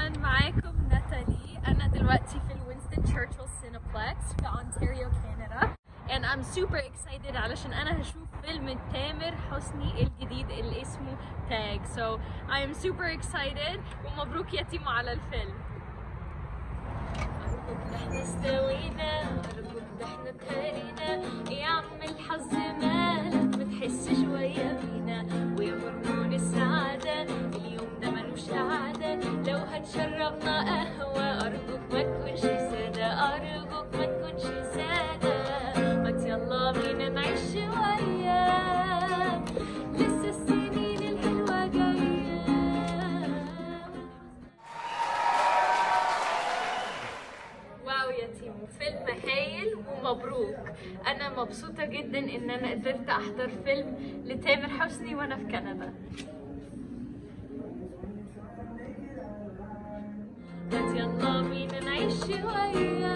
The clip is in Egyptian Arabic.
اهلا معاكم ناتالي انا دلوقتي في الوينستون تشرشل سينبلكس في اونتاريو كندا and I'm super excited علشان انا هشوف فيلم تامر حسني الجديد اللي اسمه تاج so I am super excited ومبروك يا تيمو على الفيلم أرجوك احنا استوينا أرجوك احنا تهرينا يا عم الحظ مالك بتحس شوية فينا ويا هرمون السعادة اليوم ده ملوش عادة لو هتشربنا قهوة أرجوك ما تكونش سادة أرجوك ما تكونش سادة ما يلا بينا نعيش شوية لسه السنين الحلوة جاية واو يا تيمو فيلم هايل ومبروك انا مبسوطه جدا ان انا قدرت احضر فيلم لتامر حسني وانا في كندا بس يلا بينا نعيش شويه